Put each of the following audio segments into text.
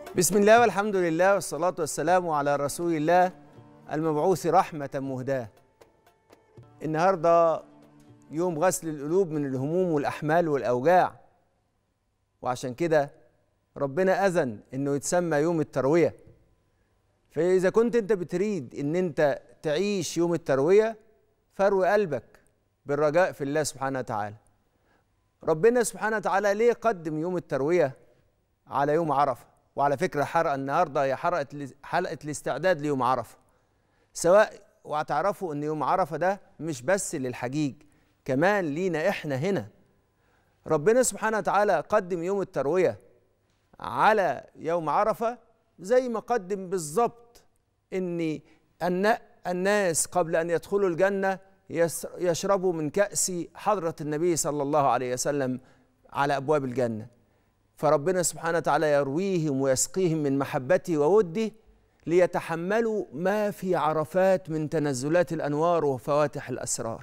بسم الله والحمد لله والصلاة والسلام على رسول الله المبعوث رحمة مهداة النهاردة يوم غسل القلوب من الهموم والأحمال والأوجاع وعشان كده ربنا أذن إنه يتسمى يوم التروية فإذا كنت أنت بتريد إن أنت تعيش يوم التروية فروي قلبك بالرجاء في الله سبحانه وتعالى ربنا سبحانه وتعالى ليه قدم يوم التروية على يوم عرفة وعلى فكرة حلقة النهاردة هي حلقة حلقة الاستعداد ليوم عرفة سواء وهتعرفوا ان يوم عرفة ده مش بس للحجيج كمان لينا احنا هنا ربنا سبحانه وتعالى قدم يوم التروية على يوم عرفة زي ما قدم بالظبط ان الناس قبل ان يدخلوا الجنة يشربوا من كأس حضرة النبي صلى الله عليه وسلم على أبواب الجنة فربنا سبحانه وتعالى يرويهم ويسقيهم من محبته ووده ليتحملوا ما في عرفات من تنزلات الانوار وفواتح الاسرار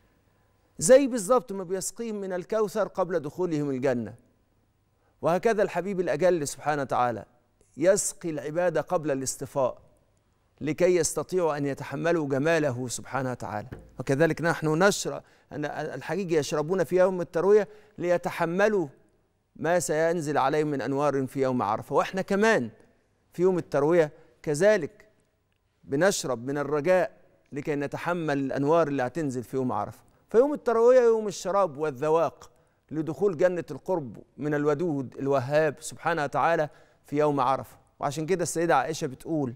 زي بالظبط ما بيسقيهم من الكوثر قبل دخولهم الجنه وهكذا الحبيب الاجل سبحانه وتعالى يسقي العباد قبل الاصطفاء لكي يستطيعوا ان يتحملوا جماله سبحانه وتعالى وكذلك نحن نشرب ان الحقيقه يشربون في يوم الترويه ليتحملوا ما سينزل عليهم من انوار في يوم عرفه واحنا كمان في يوم الترويه كذلك بنشرب من الرجاء لكي نتحمل الانوار اللي هتنزل في يوم عرفه فيوم الترويه يوم الشراب والذواق لدخول جنه القرب من الودود الوهاب سبحانه وتعالى في يوم عرفه وعشان كده السيده عائشه بتقول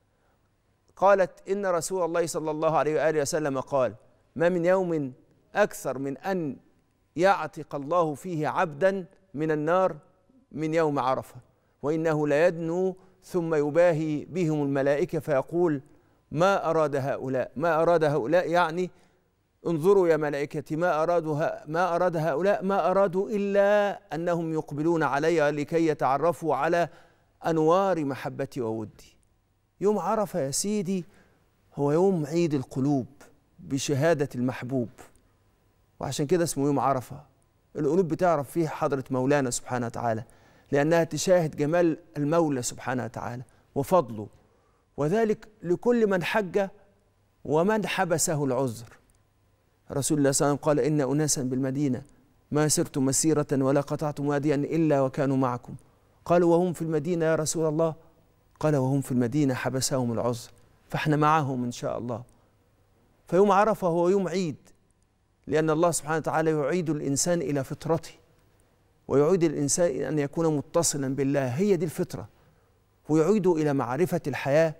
قالت ان رسول الله صلى الله عليه واله وسلم قال ما من يوم اكثر من ان يعتق الله فيه عبدا من النار من يوم عرفه وانه ليدنو ثم يباهي بهم الملائكه فيقول ما اراد هؤلاء ما اراد هؤلاء يعني انظروا يا ملائكتي ما ارادوا ما اراد هؤلاء ما ارادوا الا انهم يقبلون علي لكي يتعرفوا على انوار محبتي وودي يوم عرفه يا سيدي هو يوم عيد القلوب بشهاده المحبوب وعشان كده اسمه يوم عرفه القلوب بتعرف فيه حضرة مولانا سبحانه وتعالى لأنها تشاهد جمال المولى سبحانه وتعالى وفضله وذلك لكل من حج ومن حبسه العذر رسول الله صلى الله عليه وسلم قال إن أناسا بالمدينة ما سرت مسيرة ولا قطعتم واديا إلا وكانوا معكم قالوا وهم في المدينة يا رسول الله قال وهم في المدينة حبسهم العذر فاحنا معهم إن شاء الله فيوم عرفة هو يوم عيد لأن الله سبحانه وتعالى يعيد الإنسان إلى فطرته ويعيد الإنسان أن يكون متصلا بالله هي دي الفطرة ويعيده إلى معرفة الحياة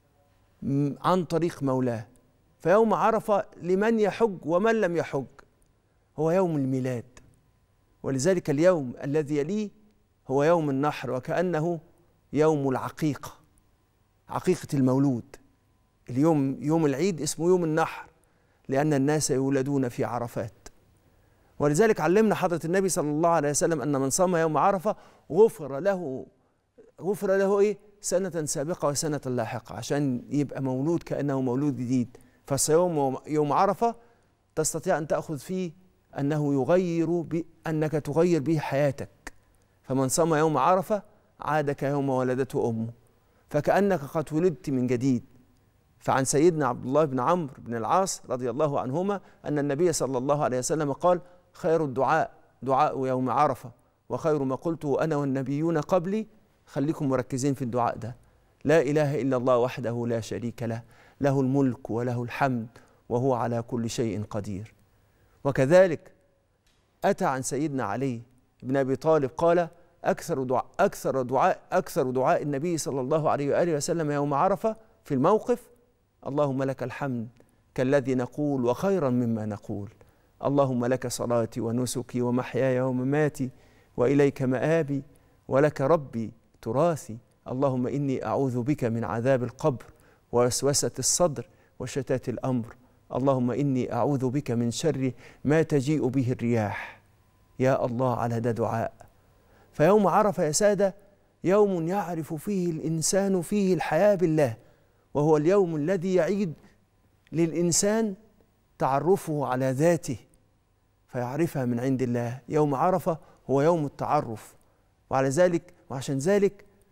عن طريق مولاه فيوم عرفة لمن يحج ومن لم يحج هو يوم الميلاد ولذلك اليوم الذي يليه هو يوم النحر وكأنه يوم العقيقة عقيقة المولود اليوم يوم العيد اسمه يوم النحر لأن الناس يولدون في عرفات ولذلك علمنا حضرة النبي صلى الله عليه وسلم أن من صام يوم عرفة غفر له غفر له إيه؟ سنة سابقة وسنة لاحقة عشان يبقى مولود كأنه مولود جديد فصيام يوم عرفة تستطيع أن تأخذ فيه أنه يغير أنك تغير به حياتك فمن صام يوم عرفة عاد كيوم ولدته أمه فكأنك قد ولدت من جديد فعن سيدنا عبد الله بن عمرو بن العاص رضي الله عنهما أن النبي صلى الله عليه وسلم قال خير الدعاء دعاء يوم عرفة وخير ما قلته أنا والنبيون قبلي خليكم مركزين في الدعاء ده لا إله إلا الله وحده لا شريك له له الملك وله الحمد وهو على كل شيء قدير وكذلك أتى عن سيدنا علي بن أبي طالب قال أكثر دعاء أكثر دعاء أكثر دعاء النبي صلى الله عليه وآله وسلم يوم عرفة في الموقف اللهم لك الحمد كالذي نقول وخيرا مما نقول اللهم لك صلاتي ونسكي ومحياي ومماتي واليك مآبي ولك ربي تراثي اللهم اني اعوذ بك من عذاب القبر ووسوسه الصدر وشتات الامر اللهم اني اعوذ بك من شر ما تجيء به الرياح يا الله على ده دعاء فيوم عرفه يا ساده يوم يعرف فيه الانسان فيه الحياه بالله وهو اليوم الذي يعيد للإنسان تعرفه على ذاته فيعرفها من عند الله يوم عرفة هو يوم التعرف وعلى ذلك وعشان ذلك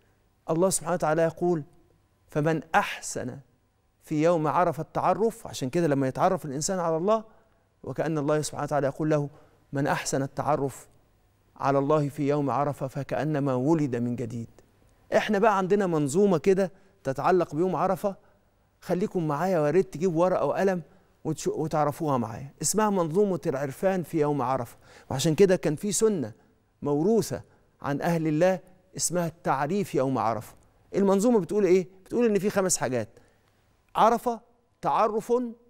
الله سبحانه وتعالى يقول فمن أحسن في يوم عرف التعرف عشان كده لما يتعرف الإنسان على الله وكأن الله سبحانه وتعالى يقول له من أحسن التعرف على الله في يوم عرفة فكأنما ولد من جديد احنا بقى عندنا منظومة كده تتعلق بيوم عرفة خليكم معايا ويا ريت تجيبوا ورقة وقلم وتعرفوها معايا اسمها منظومة العرفان في يوم عرفة وعشان كده كان في سنة موروثة عن أهل الله اسمها التعريف يوم عرفة المنظومة بتقول إيه؟ بتقول إن في خمس حاجات عرفة تعرف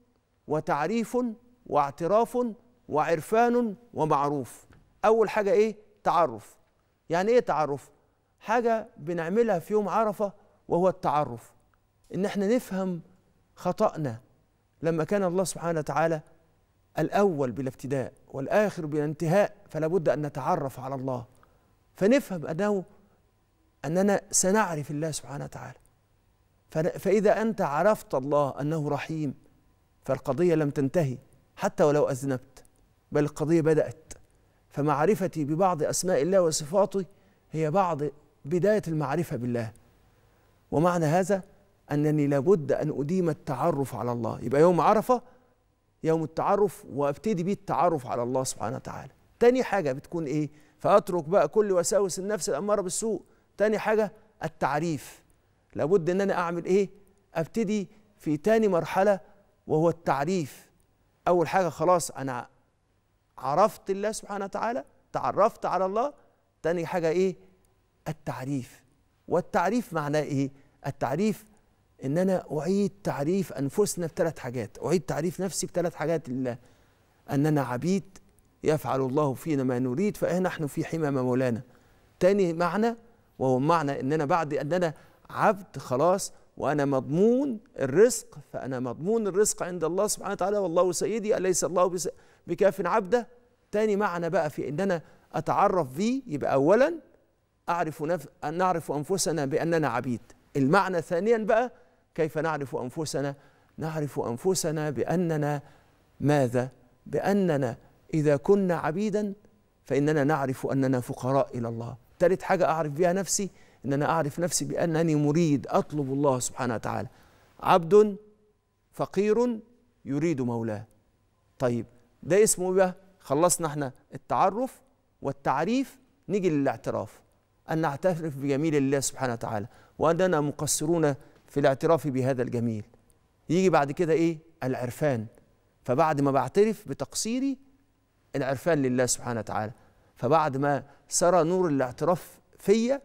وتعريف واعتراف وعرفان ومعروف أول حاجة إيه؟ تعرف يعني إيه تعرف؟ حاجة بنعملها في يوم عرفة وهو التعرف إن إحنا نفهم خطأنا لما كان الله سبحانه وتعالى الأول بلا ابتداء والآخر بلا انتهاء فلا بد أن نتعرف على الله فنفهم أنه أننا سنعرف الله سبحانه وتعالى فإذا أنت عرفت الله أنه رحيم فالقضية لم تنتهي حتى ولو أذنبت بل القضية بدأت فمعرفتي ببعض أسماء الله وصفاته هي بعض بداية المعرفة بالله ومعنى هذا أنني لابد أن أديم التعرف على الله يبقى يوم عرفة يوم التعرف وابتدي بيه التعرف على الله سبحانه وتعالى تاني حاجة بتكون إيه فأترك بقى كل وساوس النفس الأمارة بالسوء تاني حاجة التعريف لابد أن أنا أعمل إيه أبتدي في تاني مرحلة وهو التعريف أول حاجة خلاص أنا عرفت الله سبحانه وتعالى تعرفت على الله تاني حاجة إيه التعريف والتعريف معناه إيه التعريف ان انا اعيد تعريف انفسنا بثلاث حاجات اعيد تعريف نفسي بثلاث حاجات لله اننا عبيد يفعل الله فينا ما نريد فنحن في حمى مولانا تاني معنى وهو معنى اننا بعد اننا عبد خلاص وانا مضمون الرزق فانا مضمون الرزق عند الله سبحانه وتعالى والله سيدي اليس الله بكاف عبده تاني معنى بقى في ان انا اتعرف به يبقى اولا اعرف نف... ان نعرف انفسنا باننا عبيد المعنى ثانيا بقى كيف نعرف انفسنا نعرف انفسنا باننا ماذا باننا اذا كنا عبيدا فاننا نعرف اننا فقراء الى الله ثالث حاجه اعرف بها نفسي ان انا اعرف نفسي بانني مريد اطلب الله سبحانه وتعالى عبد فقير يريد مولاه طيب ده اسمه بقى خلصنا احنا التعرف والتعريف نيجي للاعتراف ان نعترف بجميل الله سبحانه وتعالى واننا مقصرون في الاعتراف بهذا الجميل يجي بعد كده ايه العرفان فبعد ما بعترف بتقصيري العرفان لله سبحانه وتعالى فبعد ما سرى نور الاعتراف فيا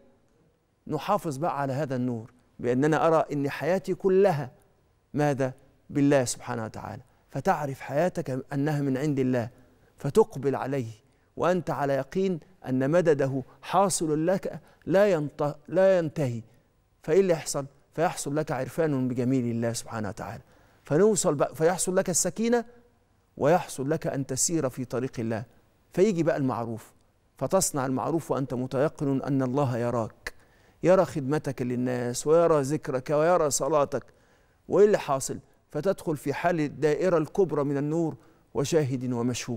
نحافظ بقى على هذا النور بأننا أرى أن حياتي كلها ماذا بالله سبحانه وتعالى فتعرف حياتك أنها من عند الله فتقبل عليه وأنت على يقين أن مدده حاصل لك لا لا ينتهي فإيه اللي يحصل؟ فيحصل لك عرفان بجميل الله سبحانه وتعالى فنوصل بقى فيحصل لك السكينة ويحصل لك أن تسير في طريق الله فيجي بقى المعروف فتصنع المعروف وأنت متيقن أن الله يراك يرى خدمتك للناس ويرى ذكرك ويرى صلاتك وإيه اللي حاصل فتدخل في حال الدائرة الكبرى من النور وشاهد ومشهود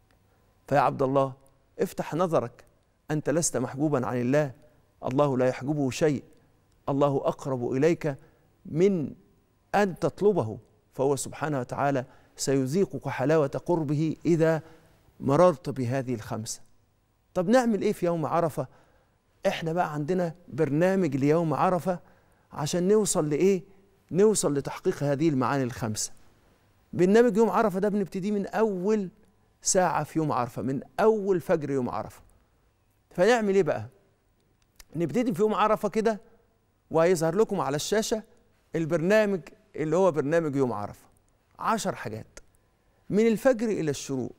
فيا عبد الله افتح نظرك أنت لست محجوبا عن الله الله لا يحجبه شيء الله اقرب اليك من ان تطلبه فهو سبحانه وتعالى سيذيقك حلاوه قربه اذا مررت بهذه الخمسه طب نعمل ايه في يوم عرفه احنا بقى عندنا برنامج ليوم عرفه عشان نوصل لايه نوصل لتحقيق هذه المعاني الخمسه برنامج يوم عرفه ده بنبتدي من اول ساعه في يوم عرفه من اول فجر يوم عرفه فنعمل ايه بقى نبتدي في يوم عرفه كده وهيظهر لكم على الشاشة البرنامج اللي هو برنامج يوم عرفة عشر حاجات من الفجر إلى الشروق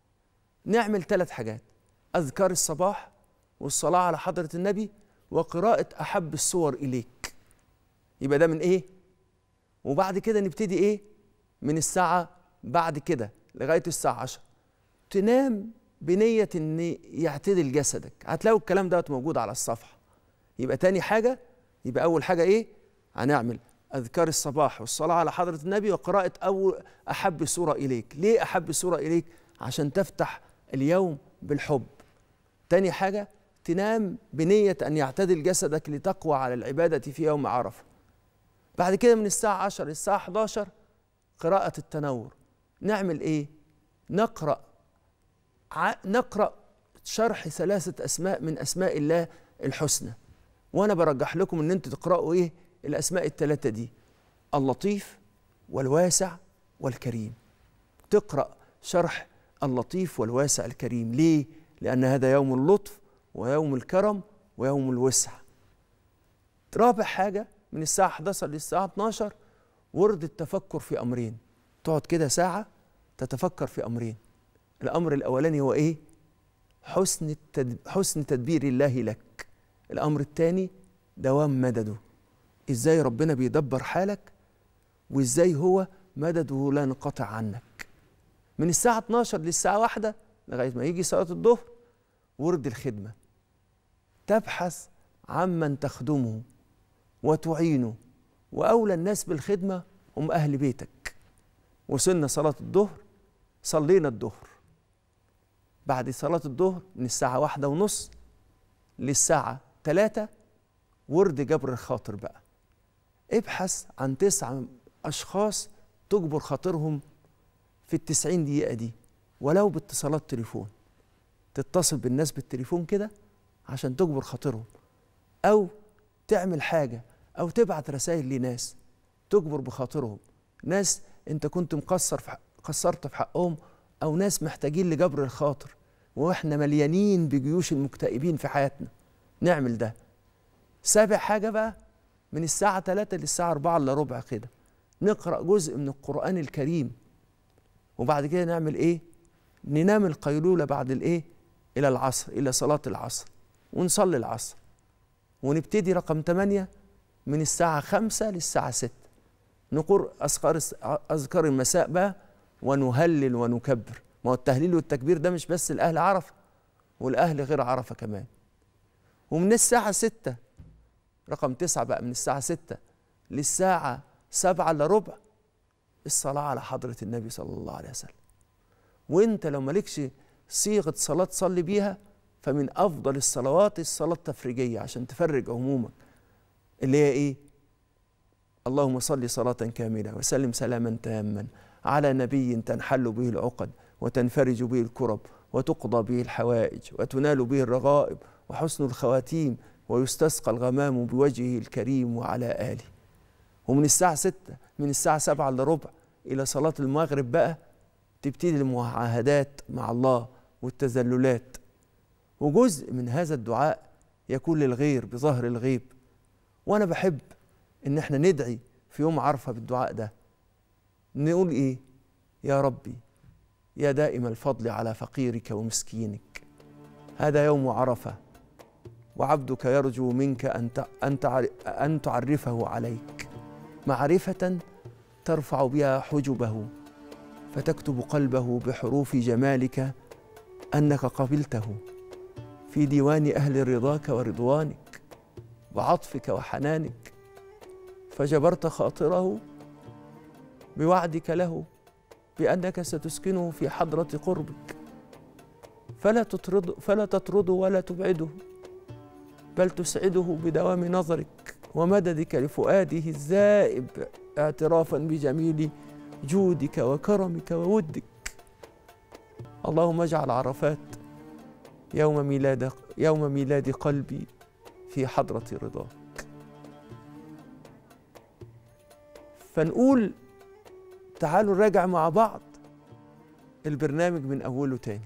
نعمل ثلاث حاجات أذكار الصباح والصلاة على حضرة النبي وقراءة أحب الصور إليك يبقى ده من إيه؟ وبعد كده نبتدي إيه؟ من الساعة بعد كده لغاية الساعة عشر تنام بنية إن يعتدل جسدك هتلاقوا الكلام دوت موجود على الصفحة يبقى تاني حاجة يبقى أول حاجة إيه؟ هنعمل أذكار الصباح والصلاة على حضرة النبي وقراءة أول أحب سورة إليك ليه أحب سورة إليك؟ عشان تفتح اليوم بالحب تاني حاجة تنام بنية أن يعتدل جسدك لتقوى على العبادة في يوم عرفة بعد كده من الساعة 10 للساعة 11 قراءة التنور نعمل إيه؟ نقرأ نقرأ شرح ثلاثة أسماء من أسماء الله الحسنى وأنا برجح لكم إن أنتوا تقرأوا إيه الأسماء الثلاثة دي اللطيف والواسع والكريم تقرأ شرح اللطيف والواسع الكريم ليه؟ لأن هذا يوم اللطف ويوم الكرم ويوم الوسع رابع حاجة من الساعة 11 للساعة 12 ورد التفكر في أمرين تقعد كده ساعة تتفكر في أمرين الأمر الأولاني هو إيه؟ حسن التدب... حسن تدبير الله لك الأمر الثاني دوام مدده إزاي ربنا بيدبر حالك وإزاي هو مدده لا ينقطع عنك من الساعة 12 للساعة واحدة لغاية ما يجي صلاة الظهر ورد الخدمة تبحث عمن تخدمه وتعينه وأولى الناس بالخدمة هم أهل بيتك وصلنا صلاة الظهر صلينا الظهر بعد صلاة الظهر من الساعة واحدة ونص للساعة ثلاثة ورد جبر الخاطر بقى ابحث عن تسعة أشخاص تجبر خاطرهم في التسعين دقيقة دي ولو باتصالات تليفون تتصل بالناس بالتليفون كده عشان تجبر خاطرهم أو تعمل حاجة أو تبعت رسائل لناس تجبر بخاطرهم ناس أنت كنت مقصر في قصرت في حقهم أو ناس محتاجين لجبر الخاطر وإحنا مليانين بجيوش المكتئبين في حياتنا نعمل ده سابع حاجة بقى من الساعة 3 للساعة 4 إلا ربع كده نقرأ جزء من القرآن الكريم وبعد كده نعمل إيه؟ ننام القيلولة بعد الإيه؟ إلى العصر إلى صلاة العصر ونصلي العصر ونبتدي رقم 8 من الساعة 5 للساعة 6 نقول أذكار أذكار المساء بقى ونهلل ونكبر ما هو التهليل والتكبير ده مش بس الأهل عرفة والأهل غير عرفة كمان ومن الساعة 6 رقم 9 بقى من الساعة 6 للساعة 7 إلا ربع الصلاة على حضرة النبي صلى الله عليه وسلم وانت لو مالكش صيغة صلاة تصلي بيها فمن أفضل الصلوات الصلاة التفريجية عشان تفرج همومك اللي هي إيه؟ اللهم صل صلاة كاملة وسلم سلاما تاما على نبي تنحل به العقد وتنفرج به الكرب وتقضى به الحوائج وتنال به الرغائب وحسن الخواتيم ويستسقى الغمام بوجهه الكريم وعلى آله ومن الساعة ستة من الساعة سبعة إلا ربع إلى صلاة المغرب بقى تبتدي المعاهدات مع الله والتذللات وجزء من هذا الدعاء يكون للغير بظهر الغيب وأنا بحب إن احنا ندعي في يوم عرفة بالدعاء ده نقول إيه يا ربي يا دائم الفضل على فقيرك ومسكينك هذا يوم عرفة وعبدك يرجو منك أن أن تعرفه عليك معرفة ترفع بها حجبه فتكتب قلبه بحروف جمالك انك قبلته في ديوان اهل رضاك ورضوانك وعطفك وحنانك فجبرت خاطره بوعدك له بانك ستسكنه في حضره قربك فلا تطرد فلا تطرده ولا تبعده بل تسعده بدوام نظرك ومددك لفؤاده الذائب اعترافا بجميل جودك وكرمك وودك اللهم اجعل عرفات يوم ميلاد يوم ميلاد قلبي في حضرة رضاك فنقول تعالوا نراجع مع بعض البرنامج من أوله تاني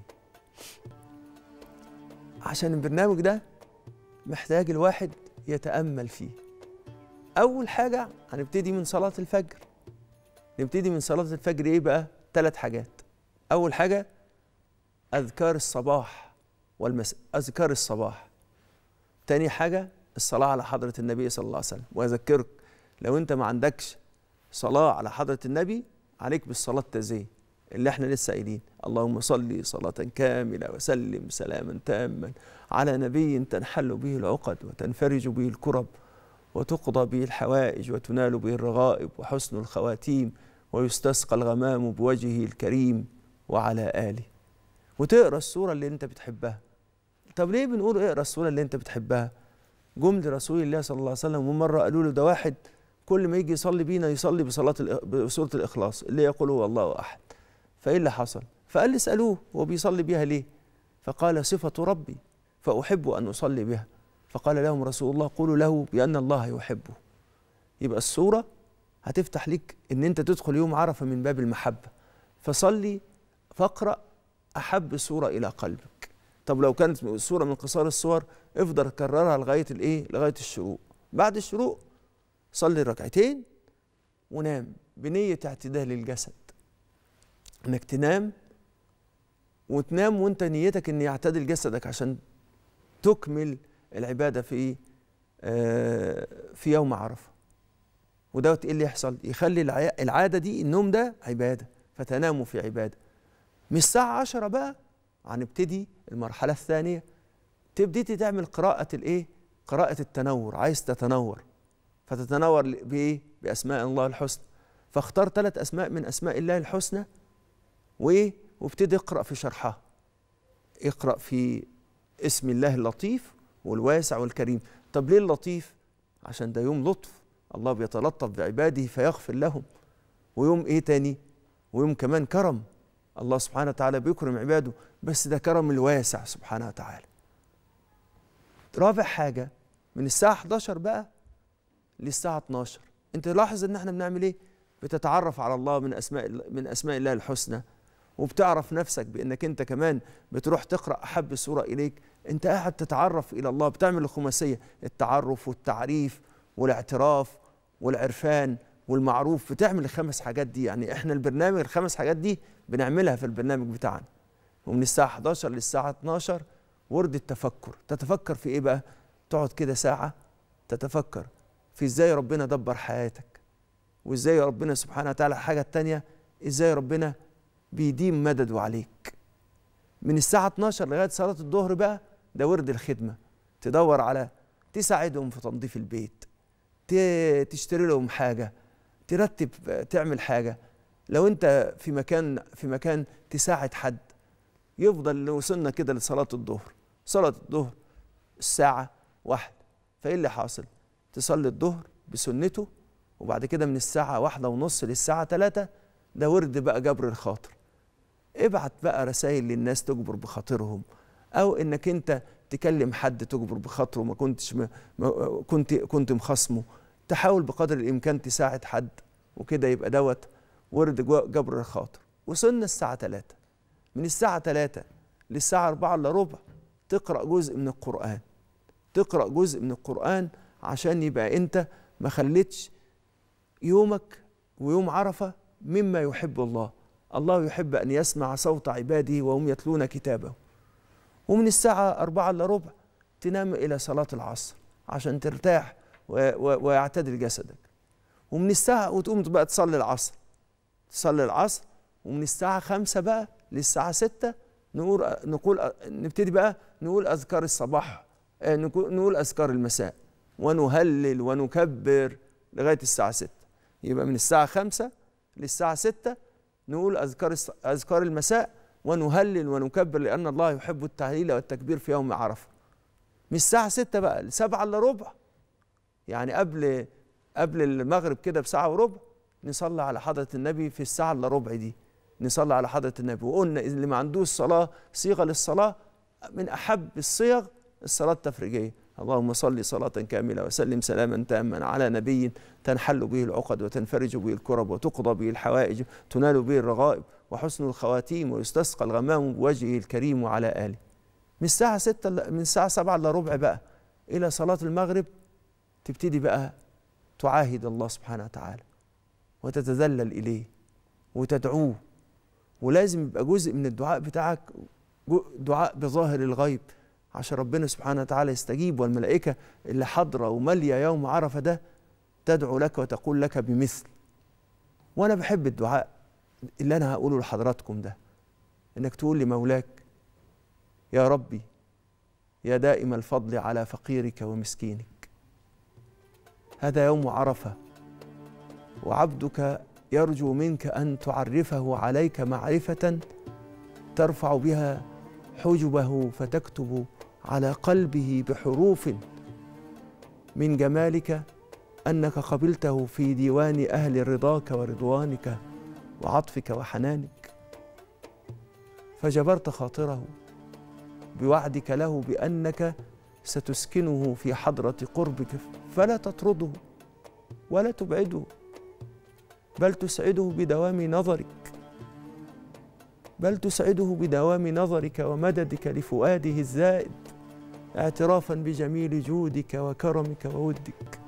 عشان البرنامج ده محتاج الواحد يتأمل فيه أول حاجة هنبتدي من صلاة الفجر نبتدي من صلاة الفجر إيه بقى؟ ثلاث حاجات أول حاجة أذكار الصباح والمساء أذكار الصباح تاني حاجة الصلاة على حضرة النبي صلى الله عليه وسلم وأذكرك لو أنت ما عندكش صلاة على حضرة النبي عليك بالصلاة التزيه اللي احنا لسه قايلين اللهم صل صلاة كاملة وسلم سلاما تاما على نبي تنحل به العقد وتنفرج به الكرب وتقضى به الحوائج وتنال به الرغائب وحسن الخواتيم ويستسقى الغمام بوجهه الكريم وعلى آله وتقرأ السورة اللي أنت بتحبها طب ليه بنقول اقرا السوره اللي انت بتحبها جم لرسول الله صلى الله عليه وسلم ومره قالوا له ده واحد كل ما يجي يصلي بينا يصلي بصلاه الإ- بسوره الاخلاص اللي يقول هو الله احد فايه اللي حصل فقال لي اسالوه هو بيصلي بيها ليه فقال صفه ربي فاحب ان اصلي بها فقال لهم رسول الله قولوا له بان الله يحبه يبقى السوره هتفتح لك ان انت تدخل يوم عرفه من باب المحبه فصلي فاقرا احب سوره الى قلبك طب لو كانت سوره من قصار الصور افضل كررها لغايه الايه لغايه الشروق بعد الشروق صلي ركعتين ونام بنيه اعتدال الجسد انك تنام وتنام وانت نيتك ان يعتدل جسدك عشان تكمل العباده في آه، في يوم عرفه ودوت ايه اللي يحصل يخلي الع- العاده دي النوم ده عباده فتناموا في عباده من الساعه 10 بقى هنبتدي المرحله الثانيه تبتدي تعمل قراءه الايه قراءه التنور عايز تتنور فتتنور ل- بايه باسماء الله الحسنى فاختار ثلاث اسماء من اسماء الله الحسنى وايه وابتدي اقرا في شرحها اقرا في اسم الله اللطيف والواسع والكريم طب ليه اللطيف عشان ده يوم لطف الله بيتلطف بعباده فيغفر لهم ويوم ايه تاني ويوم كمان كرم الله سبحانه وتعالى بيكرم عباده بس ده كرم الواسع سبحانه وتعالى رابع حاجة من الساعة 11 بقى للساعة 12 انت لاحظ ان احنا بنعمل ايه بتتعرف على الله من اسماء من اسماء الله الحسنى وبتعرف نفسك بانك انت كمان بتروح تقرا احب سوره اليك انت قاعد تتعرف الى الله بتعمل الخماسيه التعرف والتعريف والاعتراف والعرفان والمعروف بتعمل الخمس حاجات دي يعني احنا البرنامج الخمس حاجات دي بنعملها في البرنامج بتاعنا ومن الساعه 11 للساعه 12 ورد التفكر تتفكر في ايه بقى تقعد كده ساعه تتفكر في ازاي ربنا دبر حياتك وازاي ربنا سبحانه وتعالى الحاجه التانيه ازاي ربنا بيديم مدده عليك من الساعة 12 لغاية صلاة الظهر بقى ده ورد الخدمة تدور على تساعدهم في تنظيف البيت ت- تشتري لهم حاجة ترتب تعمل حاجة لو انت في مكان في مكان تساعد حد يفضل لو وصلنا كده لصلاة الظهر صلاة الظهر الساعة واحد فايه اللي حاصل تصلي الظهر بسنته وبعد كده من الساعة واحدة ونص للساعة ثلاثة ده ورد بقى جبر الخاطر ابعت بقى رسائل للناس تجبر بخاطرهم او انك انت تكلم حد تجبر بخاطره ما كنتش م... ما كنت كنت مخاصمه تحاول بقدر الامكان تساعد حد وكده يبقى دوت ورد جو- جبر الخاطر وصلنا الساعة 3 من الساعة 3 للساعة 4 الا ربع تقرأ جزء من القرآن تقرأ جزء من القرآن عشان يبقى انت ما خليتش يومك ويوم عرفة مما يحب الله الله يحب أن يسمع صوت عباده وهم يتلون كتابه ومن الساعة أربعة إلا ربع تنام إلى صلاة العصر عشان ترتاح و- و- ويعتدل جسدك ومن الساعة وتقوم بقى تصلي العصر تصلي العصر ومن الساعة خمسة بقى للساعة ستة نقول نقول نبتدي بقى نقول أذكار الصباح آه، نقول نقول أذكار المساء ونهلل ونكبر لغاية الساعة ستة يبقى من الساعة خمسة للساعة ستة نقول أذكار الص- أذكار المساء ونهلل ونكبر لأن الله يحب التهليل والتكبير في يوم عرفة من الساعة ستة بقى لسبعة إلا ربع يعني قبل قبل المغرب كده بساعة وربع نصلي على حضرة النبي في الساعة إلا ربع دي نصلي على حضرة النبي وقلنا إذا اللي ما عندوش صلاة صيغة للصلاة من أحب الصيغ الصلاة التفريجية اللهم صل صلاة كاملة وسلم سلاما تاما على نبي تنحل به العقد وتنفرج به الكرب وتقضى به الحوائج تنال به الرغائب وحسن الخواتيم ويستسقى الغمام بوجهه الكريم وعلى آله من الساعة ستة ل- من الساعة سبعة إلا ربع بقى إلى صلاة المغرب تبتدي بقى تعاهد الله سبحانه وتعالى وتتذلل إليه وتدعوه ولازم يبقى جزء من الدعاء بتاعك جو- دعاء بظاهر الغيب عشان ربنا سبحانه وتعالى يستجيب والملائكة اللي حاضرة ومالية يوم عرفة ده تدعو لك وتقول لك بمثل وأنا بحب الدعاء اللي أنا هقوله لحضراتكم ده إنك تقول لمولاك يا ربي يا دائم الفضل على فقيرك ومسكينك هذا يوم عرفة وعبدك يرجو منك أن تعرفه عليك معرفة ترفع بها حجبه فتكتب على قلبه بحروف من جمالك انك قبلته في ديوان اهل رضاك ورضوانك وعطفك وحنانك فجبرت خاطره بوعدك له بانك ستسكنه في حضره قربك فلا تطرده ولا تبعده بل تسعده بدوام نظرك بل تسعده بدوام نظرك ومددك لفؤاده الزائد اعترافا بجميل جودك وكرمك وودك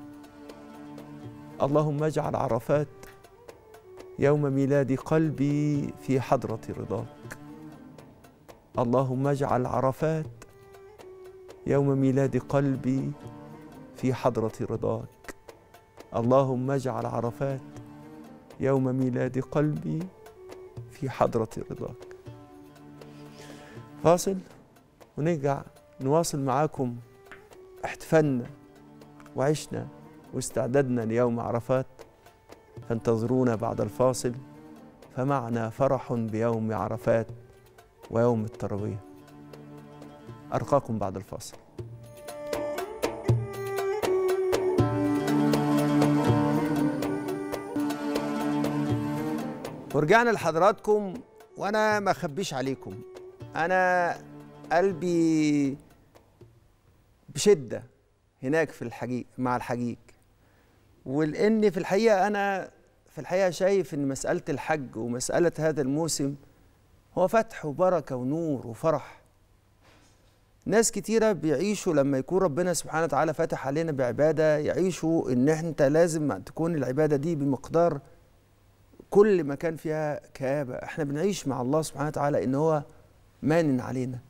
اللهم اجعل عرفات يوم ميلاد قلبي في حضره رضاك اللهم اجعل عرفات يوم ميلاد قلبي في حضره رضاك اللهم اجعل عرفات يوم ميلاد قلبي في حضرة رضاك فاصل ونرجع نواصل معاكم احتفالنا وعشنا واستعددنا ليوم عرفات فانتظرونا بعد الفاصل فمعنا فرح بيوم عرفات ويوم التروية أرقاكم بعد الفاصل ورجعنا لحضراتكم وانا ما اخبيش عليكم انا قلبي بشده هناك في الحقيقه مع الحجيج ولان في الحقيقه انا في الحقيقه شايف ان مساله الحج ومساله هذا الموسم هو فتح وبركه ونور وفرح ناس كتيرة بيعيشوا لما يكون ربنا سبحانه وتعالى فاتح علينا بعبادة يعيشوا ان انت لازم تكون العبادة دي بمقدار كل ما كان فيها كآبة احنا بنعيش مع الله سبحانه وتعالى ان هو مانن علينا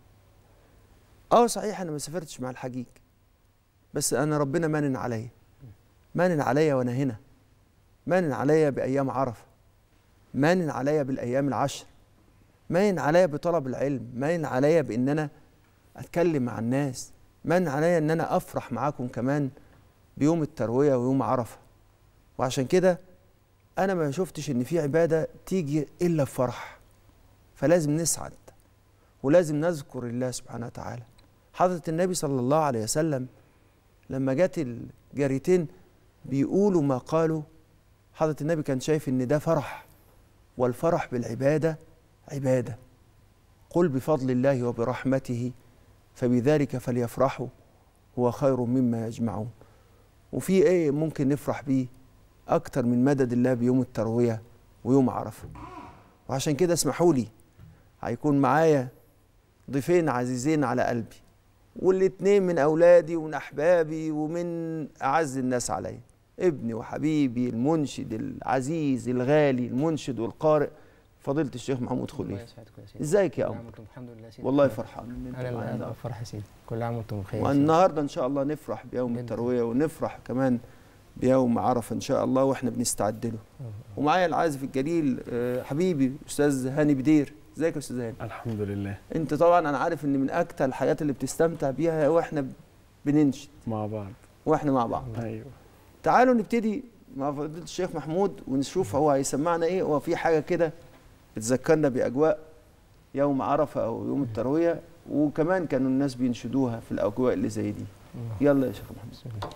اه صحيح انا ما سافرتش مع الحجيج بس انا ربنا مانن عليا مانن عليا وانا هنا مانن عليا بايام عرفه مانن عليا بالايام العشر مانن عليا بطلب العلم مانن عليا بان انا اتكلم مع الناس مانن عليا ان انا افرح معاكم كمان بيوم الترويه ويوم عرفه وعشان كده انا ما شفتش ان في عباده تيجي الا بفرح فلازم نسعد ولازم نذكر الله سبحانه وتعالى حضرة النبي صلى الله عليه وسلم لما جت الجاريتين بيقولوا ما قالوا حضرة النبي كان شايف ان ده فرح والفرح بالعبادة عبادة قل بفضل الله وبرحمته فبذلك فليفرحوا هو خير مما يجمعون وفي ايه ممكن نفرح بيه اكتر من مدد الله بيوم التروية ويوم عرفة وعشان كده اسمحوا لي هيكون معايا ضيفين عزيزين على قلبي والاتنين من اولادي ومن احبابي ومن اعز الناس عليا ابني وحبيبي المنشد العزيز الغالي المنشد والقارئ فضيله الشيخ محمود خليفه ازيك يا كل ابو عام وانتم بحمد لله سيدي والله فرحان ان انت انا معانا اللي فرح يا سيدي كل عام وانتم بخير يا سيدي. والنهارده ان شاء الله نفرح بيوم جداً. الترويه ونفرح كمان بيوم عرفه ان شاء الله واحنا بنستعد له ومعايا العازف الجليل آه، حبيبي استاذ هاني بدير ازيك يا استاذ هاني الحمد لله انت طبعا انا عارف ان من اكتر الحاجات اللي بتستمتع بيها واحنا بننشد مع بعض واحنا مع بعض ايوه تعالوا نبتدي مع فضيله الشيخ محمود ونشوف هو هيسمعنا ايه هو في حاجه كده بتذكرنا باجواء يوم عرفه او يوم الترويه وكمان كانوا الناس بينشدوها في الاجواء اللي زي دي يلا يا شيخ محمود بسم الله.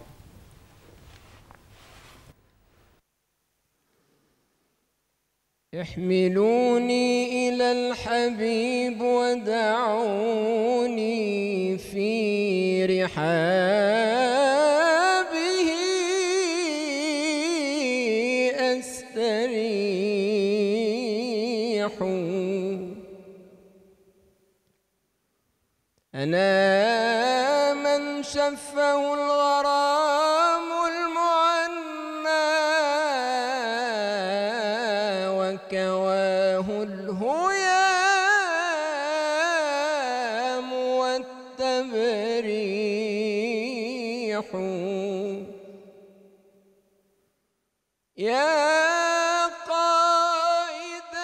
احملوني إلى الحبيب ودعوني في رحابه أستريح أنا من شفه الغرام المعنى وكواه الهيام والتبريح يا قائد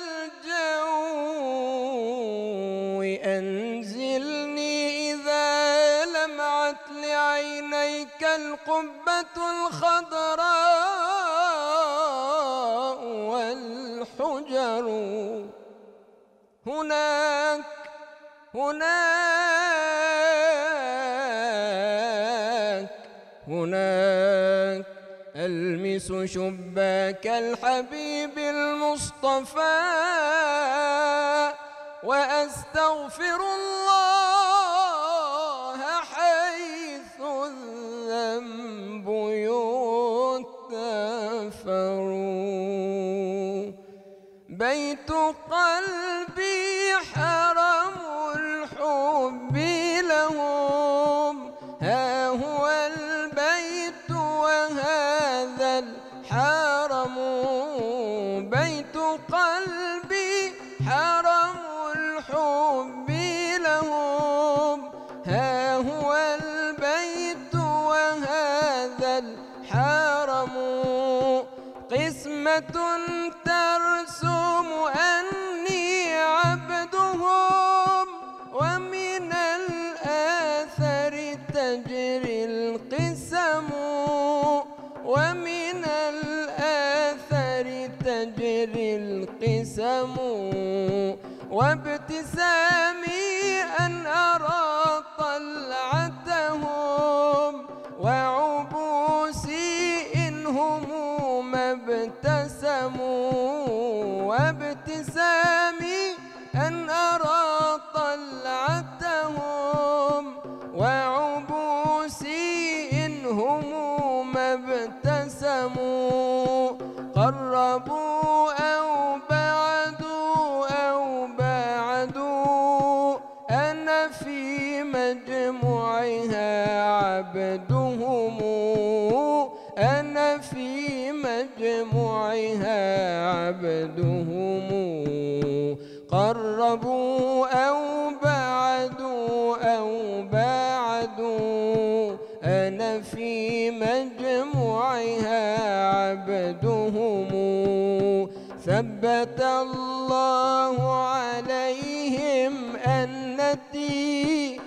الجو أنزلني إذا لمعت لعينيك القبة الخضراء والحجر هناك هناك هناك ألمس شباك الحبيب المصطفى وأستغفر الله حيث الذنب يغتفر بيت قلبي حرم الحب لهم ها هو البيت وهذا الحرم بيت قلبي حرم الحب لهم ها هو البيت وهذا الحرم قسمة ترسم أني عبدهم ومن الآثر تجري القسم ومن الآثر تجري القسم وابتسامي أن أرى طلعتهم وعبوسي إن هموم ابتسموا وابتسامي أن أرى طلعتهم وعبوسي إن هموم ابتسموا قربوا أو بعدوا أو بعدوا أنا في مجموعها عبدهم أنا في مجموعها عبدهم قربوا أو بعدوا أو بعدوا أنا في مجموعها عبدهم ثبت الله عليهم أنتي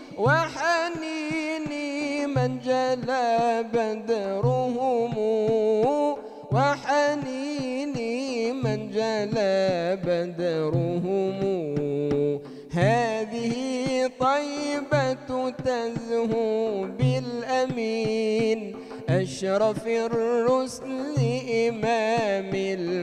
وحنيني من جلى بدرهم وحنيني من جلى بدرهم هذه طيبة تزهو بالأمين أشرف الرسل إمام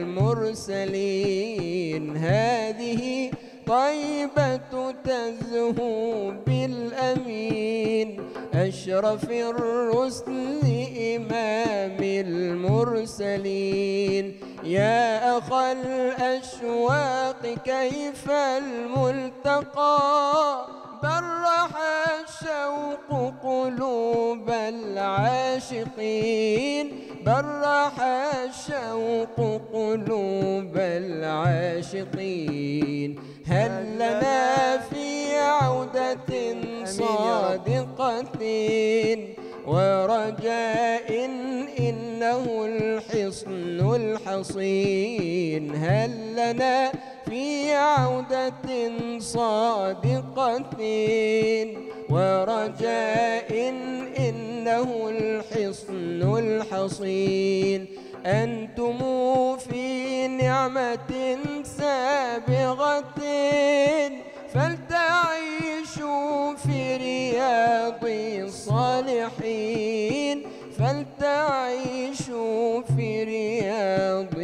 المرسلين هذه طيبة تزهو بالأمين أشرف الرسل إمام المرسلين يا أخا الأشواق كيف الملتقى برح الشوق قلوب العاشقين برح الشوق قلوب العاشقين هل لنا في عودة صادقة ورجاء إنه الحصن الحصين هل لنا في عودة صادقة ورجاء إنه الحصن الحصين أنتم في نعمة سابغة فلتعيشوا في رياض الصالحين فلتعيشوا في رياض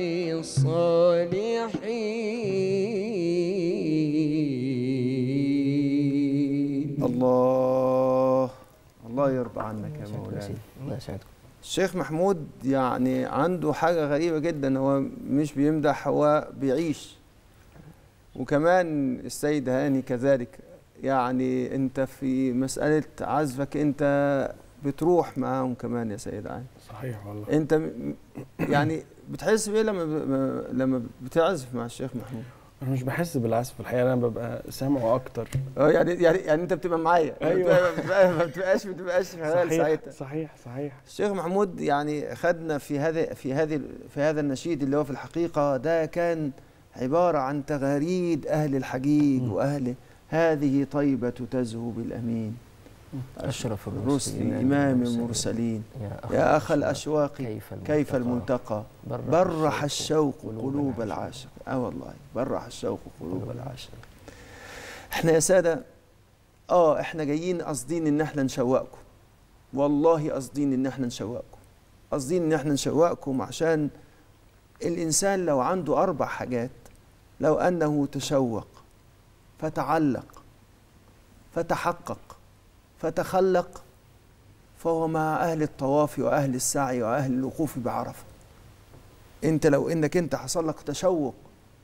الصالحين الله الله يرضى عنك يا شكرا مولانا سيدي. الله يسعدكم الشيخ محمود يعني عنده حاجة غريبة جدا هو مش بيمدح هو بيعيش وكمان السيد هاني كذلك يعني انت في مسألة عزفك انت بتروح معاهم كمان يا سيد علي صحيح والله انت م- يعني بتحس بايه لما ب- لما بتعزف مع الشيخ محمود انا مش بحس بالعزف الحقيقه انا ببقى سامعه اكتر اه يعني يعني يعني انت بتبقى معايا أيوة. ما بتبقى- ما بتبقاش ما بتبقاش خيال صحيح ساعتها صحيح صحيح الشيخ محمود يعني خدنا في هذا في هذه في هذا النشيد اللي هو في الحقيقه ده كان عباره عن تغاريد اهل الحجيج مم. واهل هذه طيبه تزهو بالامين أشرف الرسل الرسل امام المرسلين يا يا اخ الاشواق كيف كيف الملتقى برح الشوق قلوب العاشق اه والله برح الشوق قلوب العاشق احنا يا ساده اه احنا جايين قاصدين ان احنا نشوقكم والله قاصدين ان احنا نشوقكم قاصدين ان احنا نشوقكم عشان الانسان لو عنده اربع حاجات لو انه تشوق فتعلق فتحقق فتخلق فهو مع اهل الطواف واهل السعي واهل الوقوف بعرفه انت لو انك انت حصل لك تشوق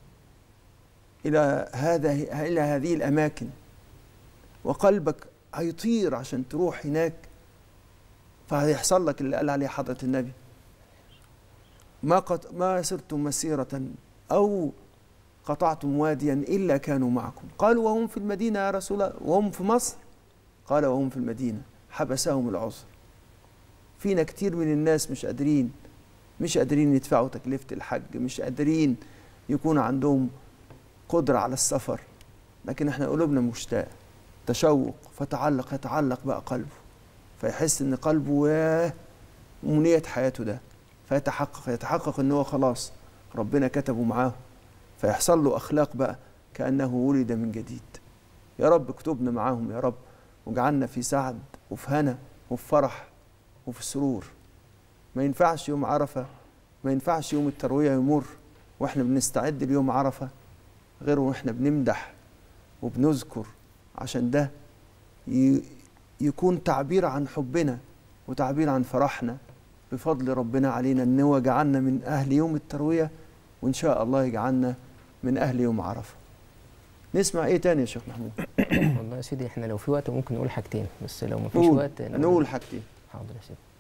الى هذا الى هذه الاماكن وقلبك هيطير عشان تروح هناك فهيحصل لك اللي قال عليه حضرة النبي ما قط ما سرتم مسيرة أو قطعتم واديا إلا كانوا معكم قالوا وهم في المدينة يا رسول الله وهم في مصر قال وهم في المدينة حبسهم العذر فينا كتير من الناس مش قادرين مش قادرين يدفعوا تكلفة الحج مش قادرين يكون عندهم قدرة على السفر لكن احنا قلوبنا مشتاقة تشوق فتعلق يتعلق بقى قلبه فيحس ان قلبه ياه منية حياته ده فيتحقق يتحقق ان هو خلاص ربنا كتبه معاه فيحصل له اخلاق بقى كانه ولد من جديد يا رب اكتبنا معاهم يا رب واجعلنا في سعد وفي هنا وفي فرح وفي سرور ما ينفعش يوم عرفه ما ينفعش يوم الترويه يمر واحنا بنستعد ليوم عرفه غير واحنا بنمدح وبنذكر عشان ده ي- يكون تعبير عن حبنا وتعبير عن فرحنا بفضل ربنا علينا ان هو جعلنا من اهل يوم الترويه وان شاء الله يجعلنا من اهل يوم عرفه نسمع ايه تاني يا شيخ محمود والله يا سيدي احنا لو في وقت ممكن نقول حاجتين بس لو مفيش قول وقت نقول حاجتين حاضر يا سيدي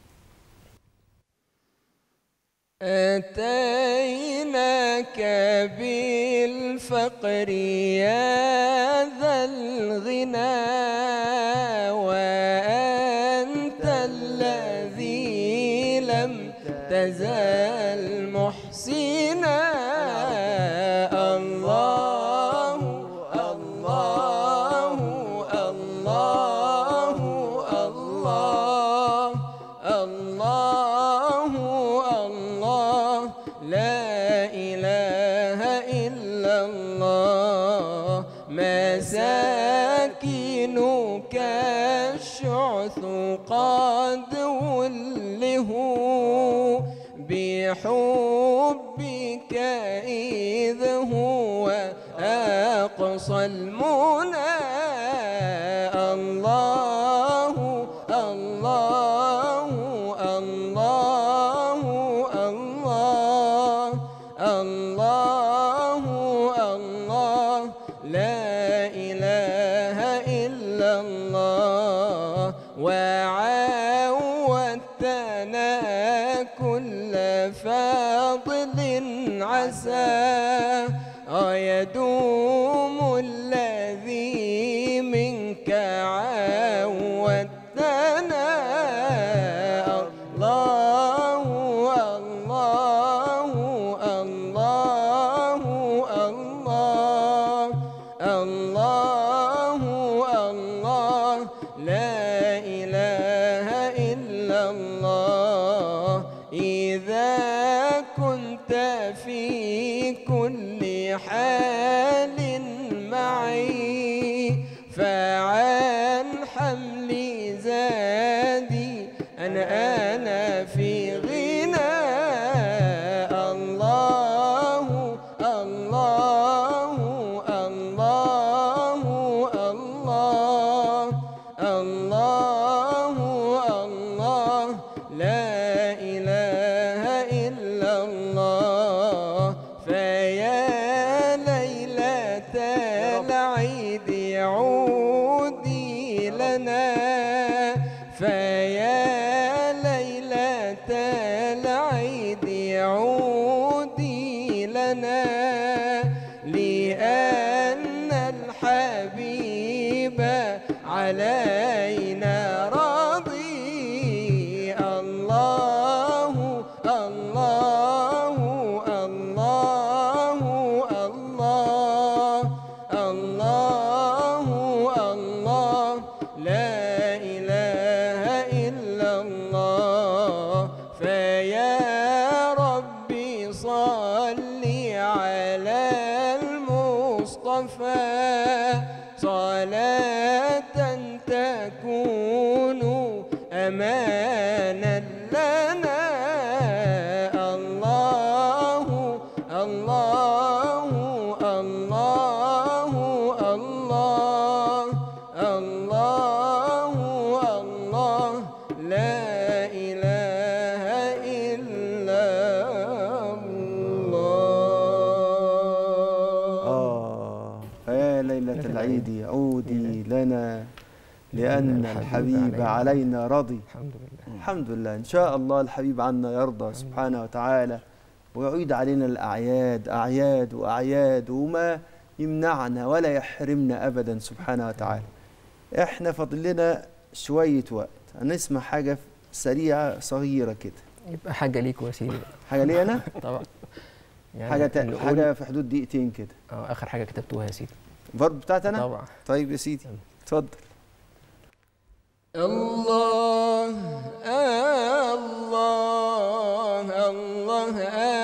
أتيناك بالفقر يا ذا الغنى وأنت الذي لم تزال محسنا الله الله الله الله الله الله لا إله إلا الله مساكنك الشعث قد وله بحبك إذ هو أقصى المنى الله الله الله الله الله الله لا إله إلا الله وعودتنا كل فاضل عسى يدوم الذي منك عودتنا الله الله الله الله الله الله لا إله إلا الله إذا كنت في كل حال معي فعن حملي زادي أنا أنا في غنى الله الله الله الله الله الله لا إله إلا الله فيا ليلة العيد عودي لنا فيا ليلة العيد عودي لنا لأن الحبيب علينا راضي الله الله الله الله الله الله لا إله إلا الله فيا ربي صل على المصطفى صلاة تكون حنانا لنا الله الله الله الله الله الله لا إله إلا الله آه فيا ليلة ليلة العيد عودي لنا لأن لأن الحبيب الحبيب علينا رضي الحمد لله الحمد لله إن شاء الله الحبيب عنا يرضى سبحانه وتعالى ويعيد علينا الأعياد أعياد وأعياد وما يمنعنا ولا يحرمنا أبدا سبحانه وتعالى إحنا فاضل لنا شوية وقت هنسمع حاجة سريعة صغيرة كده يبقى حاجه ليك وسيله بقى حاجة لي أنا طبعا يعني حاجة تا- نقول- حاجة في حدود دقيقتين كده اه اخر حاجه كتبتوها يا سيدي برضه بتاعت أنا طبعا طيب يا سيدي اتفضل الله الله الله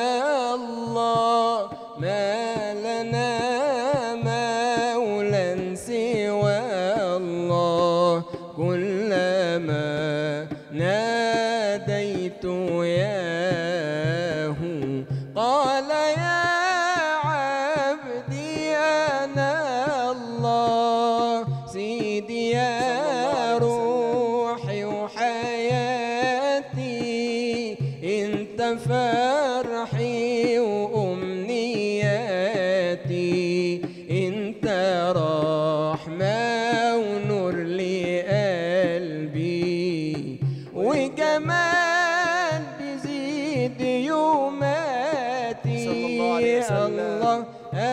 الله ما لنا مولى سوى الله كلما ناديت ياه قال يا عبدي أنا الله سيدي يا روحي وحياتي انت فرحي وامنياتي انت رحمة ونور لقلبي وجمال بيزيد يوماتي صلى الله عليه وسلم. الله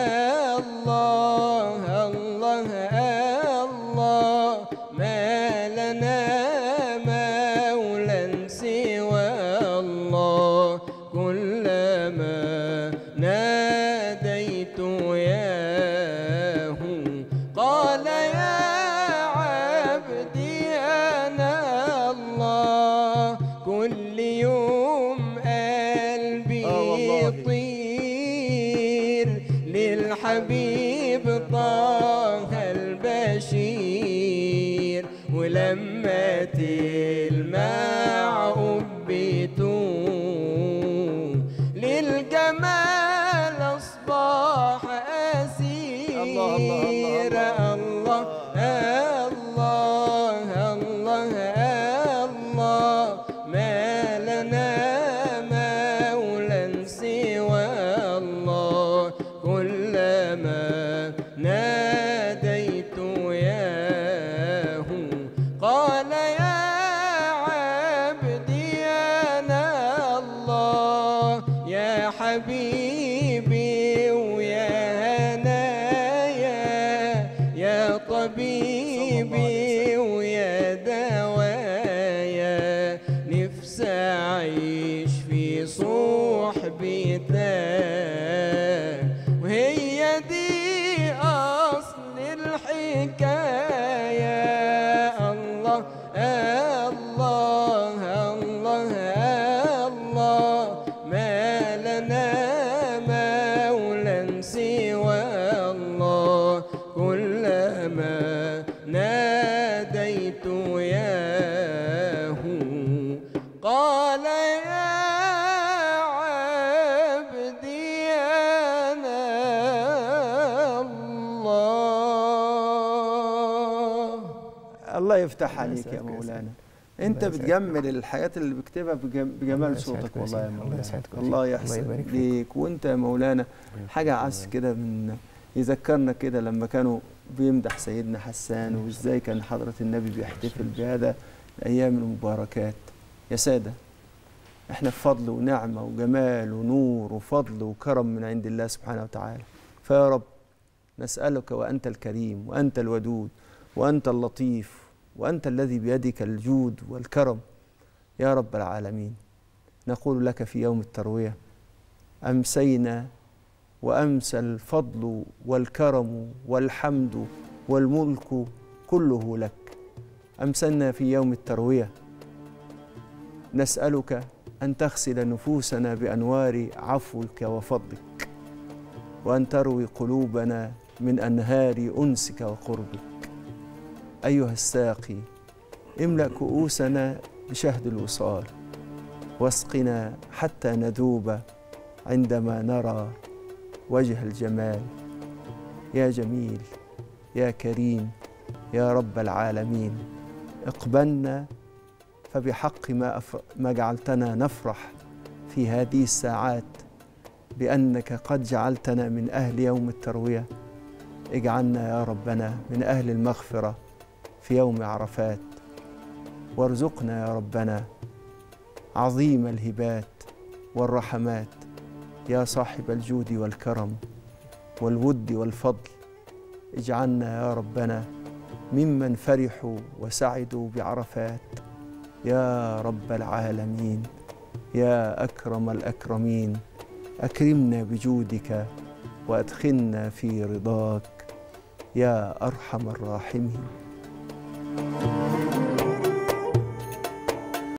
الله الله الله ما لنا مولى سوى الله كلما ناديت ياه قال يا عبدي أنا الله كل يوم قلبي آه والله. يطير للحبيب طه البشير ولما تلمع قبته للجمال أصبح أسير الله، الله، الله، الله الله الله الله ما لنا مولى سوى الله كلما ناديت ياه قال يا عبدي أنا الله يا حبيبي ويا هنايا يا طبيبي ويا دوايا نفسي أعيش في صحبتك وهي دي أصل الحكاية الله الله الله الله ما لنا مولى سوى الله كلما ناديت ياه قال يا عبدي أنا الله الله يفتح الله عليك يا يسعدك يا مولانا سيدي. انت الله يسعدك. بتجمل الحاجات اللي بكتبها بجم- بجمال الله صوتك يسعدك يا والله يا سيدي. الله مولانا يسعدك يا الله سيدي. الله يحسن يبارك فيك. ليك وانت يا مولانا حاجه عس كده من يذكرنا كده لما كانوا بيمدح سيدنا حسان وازاي كان حضره النبي بيحتفل بهذا الايام المباركات يا ساده احنا في فضل ونعمه وجمال ونور وفضل وكرم من عند الله سبحانه وتعالى فيا رب نسالك وانت الكريم وانت الودود وانت اللطيف وانت الذي بيدك الجود والكرم يا رب العالمين نقول لك في يوم الترويه امسينا وامسى الفضل والكرم والحمد والملك كله لك امسنا في يوم الترويه نسالك ان تغسل نفوسنا بانوار عفوك وفضلك وان تروي قلوبنا من انهار انسك وقربك ايها الساقي املا كؤوسنا بشهد الوصال واسقنا حتى نذوب عندما نرى وجه الجمال يا جميل يا كريم يا رب العالمين اقبلنا فبحق ما, أف... ما جعلتنا نفرح في هذه الساعات بأنك قد جعلتنا من أهل يوم التروية اجعلنا يا ربنا من أهل المغفرة في يوم عرفات وارزقنا يا ربنا عظيم الهبات والرحمات يا صاحب الجود والكرم والود والفضل اجعلنا يا ربنا ممن فرحوا وسعدوا بعرفات يا رب العالمين يا اكرم الاكرمين اكرمنا بجودك وادخلنا في رضاك يا ارحم الراحمين